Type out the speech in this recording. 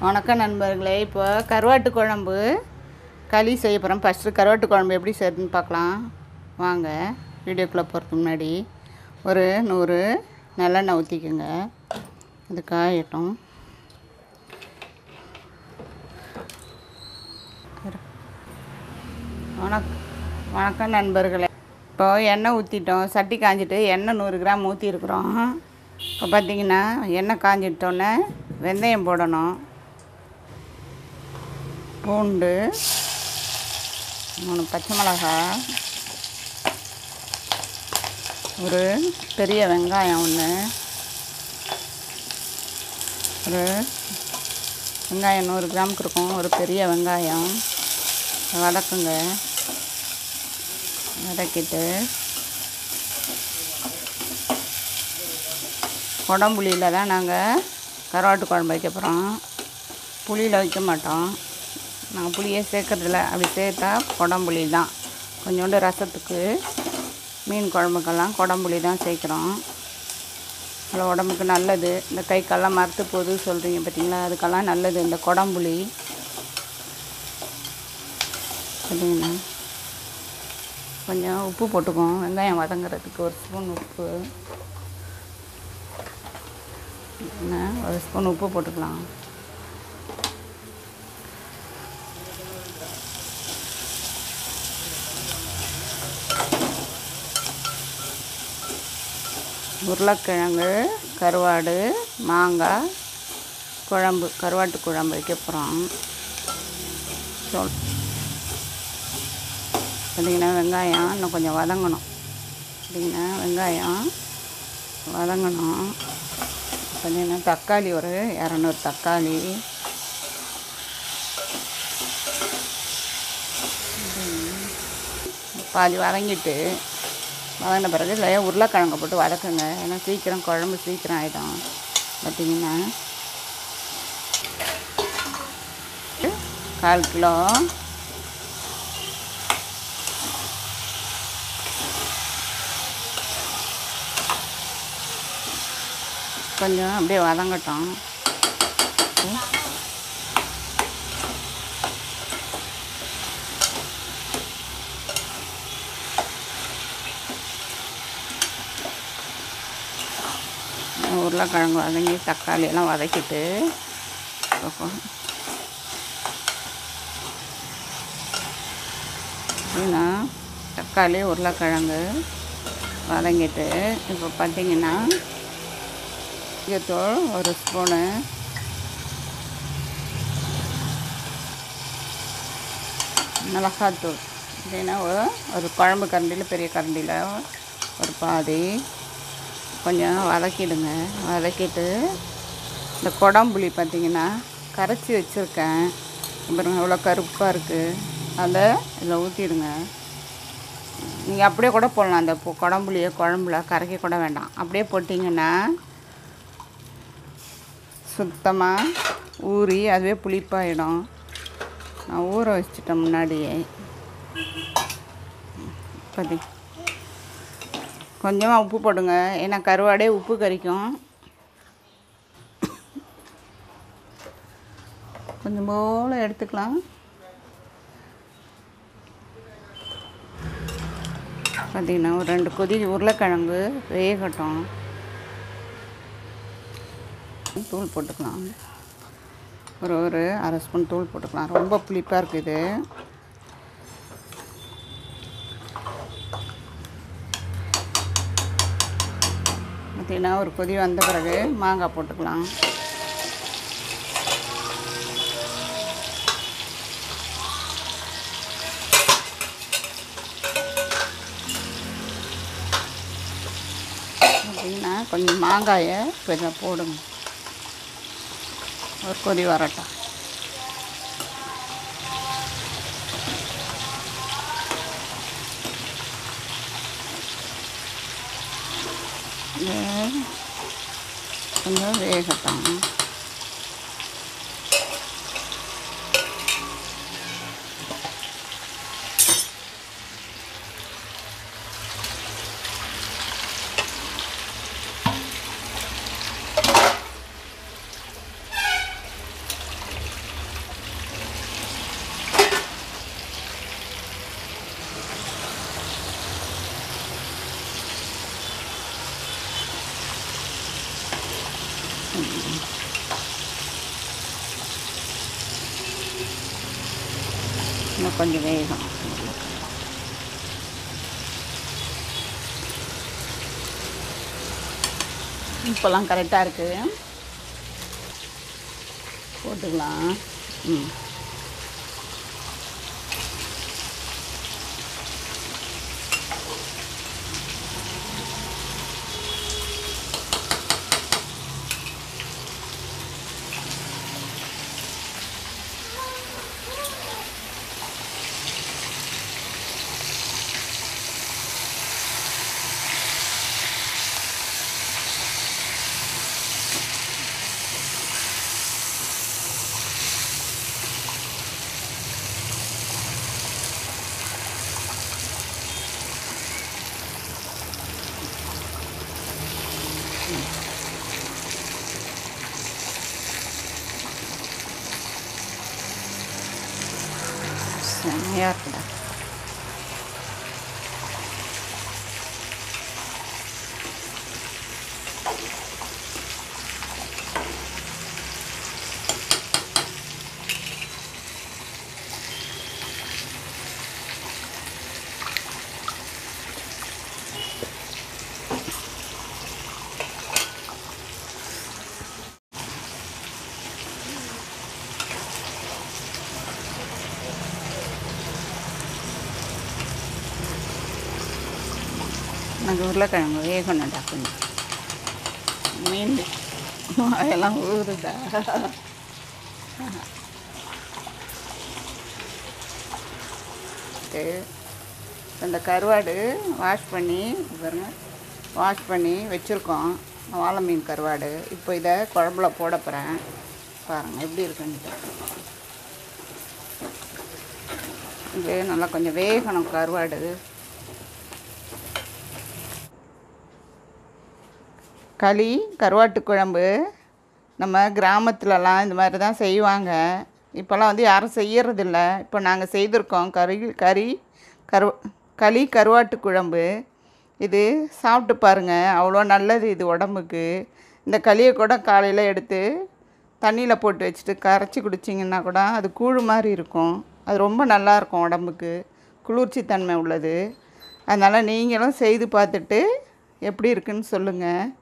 வணக்கம் நண்பர்களே இப்போ கருவாட்டு குழம்பு களி செய்ய போகிறோம் ஃபஸ்ட்டு கருவாட்டு குழம்பு எப்படி செய்யறதுன்னு பார்க்கலாம் வாங்க வீடியோக்குள்ளே போகிறதுக்கு முன்னாடி ஒரு நூறு நல்லெண்ணெய் ஊற்றிக்கோங்க இது காயட்டும் வணக் வணக்கம் நண்பர்களே இப்போ எண்ணெய் ஊற்றிட்டோம் சட்டி காஞ்சிட்டு எண்ணெய் நூறு கிராம் ஊற்றிருக்குறோம் இப்போ பார்த்தீங்கன்னா எண்ணெய் காஞ்சிட்டோன்னே வெந்தயம் போடணும் பூண்டு மூணு பச்சை மிளகாய் ஒரு பெரிய வெங்காயம் ஒன்று ஒரு வெங்காயம் நூறு கிராமுக்கு இருக்கும் ஒரு பெரிய வெங்காயம் வதக்குங்க வதக்கிட்டு குடம்புளியில் தான் நாங்கள் கருவாட்டு குழம்பு வைக்க போகிறோம் புளியில் வைக்க மாட்டோம் நாங்கள் புளியே சேர்க்கறதில்ல அப்படி சேர்த்தா குடம்புளி தான் கொஞ்சோண்டு ரசத்துக்கு மீன் குழம்புக்கெல்லாம் குடம்புளி தான் சேர்க்குறோம் அதில் உடம்புக்கு நல்லது இந்த கை கால்லாம் மரத்து போகுது சொல்கிறீங்க பார்த்தீங்களா அதுக்கெல்லாம் நல்லது இந்த குடம்புளி பார்த்தீங்கன்னா கொஞ்சம் உப்பு போட்டுக்குவோம் வெங்காயம் வதங்குறதுக்கு ஒரு ஸ்பூன் உப்பு என்ன ஒரு ஸ்பூன் உப்பு போட்டுக்கலாம் உருளைக்கிழங்கு கருவாடு மாங்காய் குழம்பு கருவாட்டு குழம்பு வைக்க போகிறோம் சொல் பார்த்தீங்கன்னா வெங்காயம் இன்னும் கொஞ்சம் வதங்கணும் பார்த்தீங்கன்னா வெங்காயம் வதங்கணும் பார்த்தீங்கன்னா தக்காளி ஒரு இரநூறு தக்காளி பாதி வதங்கிட்டு வதங்கின பிறகு இதில் உருளைக்கிழங்க போட்டு வதக்குங்க ஏன்னா சீக்கிரம் குழம்பு சீக்கிரம் ஆகிடும் பார்த்தீங்கன்னா கால் கிலோ கொஞ்சம் அப்படியே வதங்கட்டும் உருளைக்கிழங்கு வதங்கி தக்காளி எல்லாம் வதக்கிட்டு அப்படின்னா தக்காளி உருளைக்கிழங்கு வதங்கிட்டு இப்போ பார்த்தீங்கன்னா மஞ்சத்தூள் ஒரு ஸ்பூனு மிளகாத்தூள் அப்படின்னா ஒரு ஒரு குழம்பு கரண்டியில் பெரிய கரண்டியில் ஒரு பாதி கொஞ்சம் வதக்கிடுங்க வதக்கிட்டு இந்த குடம்புளி பார்த்திங்கன்னா கரைச்சி வச்சுருக்கேன் அப்புறம் இவ்வளோ கருப்பாக இருக்குது அதை இதில் ஊற்றிடுங்க நீங்கள் அப்படியே கூட போடலாம் அந்த குடம்புளியை குழம்புல கரைக்க கூட வேண்டாம் அப்படியே போட்டிங்கன்னா சுத்தமாக ஊறி அதுவே புளிப்பாயிடும் நான் ஊற வச்சிட்டேன் முன்னாடியே பதி கொஞ்சமாக உப்பு போடுங்க ஏன்னா கருவாடே உப்பு கறிக்கும் கொஞ்சம் போல் எடுத்துக்கலாம் பார்த்திங்கன்னா ஒரு ரெண்டு கொதி உருளைக்கிழங்கு வேகட்டும் தூள் போட்டுக்கலாம் ஒரு ஒரு அரை ஸ்பூன் தூள் போட்டுக்கலாம் ரொம்ப புளிப்பாக இருக்குது பார்த்திங்கன்னா ஒரு கொதி வந்த பிறகு மாங்காய் போட்டுக்கலாம் பார்த்திங்கன்னா கொஞ்சம் மாங்காயை கொஞ்சம் போடுங்க ஒரு கொதி வரட்டும் கொஞ்சம் வேகட்டும் கொஞ்சம் வேகணும் இப்போல்லாம் கரெக்டாக இருக்குது போட்டுக்கலாம் ம் செம்மையாக இருக்குடா எனக்கு உருளைக்கிழங்கு வேகணும்டா கொஞ்சம் மீன் அதெல்லாம் ஊறுதா ஓகே இந்த கருவாடு வாஷ் பண்ணி பாருங்க வாஷ் பண்ணி வச்சுருக்கோம் வாழை மீன் கருவாடு இப்போ இதை குழம்புல போட போகிறேன் பாருங்கள் எப்படி இருக்குன்ட்டு இது நல்லா கொஞ்சம் வேகணும் கருவாடு களி கருவாட்டு குழம்பு நம்ம கிராமத்துலலாம் இந்த மாதிரி தான் செய்வாங்க இப்போல்லாம் வந்து யாரும் செய்யறதில்ல இப்போ நாங்கள் செய்திருக்கோம் கறி கறி கரு களி கருவாட்டு குழம்பு இது சாப்பிட்டு பாருங்கள் அவ்வளோ நல்லது இது உடம்புக்கு இந்த களியை கூட காலையில் எடுத்து தண்ணியில் போட்டு வச்சுட்டு கரைச்சி குடிச்சிங்கன்னா கூட அது கூழ் மாதிரி இருக்கும் அது ரொம்ப நல்லா இருக்கும் உடம்புக்கு குளிர்ச்சி தன்மை உள்ளது அதனால் நீங்களும் செய்து பார்த்துட்டு எப்படி இருக்குன்னு சொல்லுங்கள்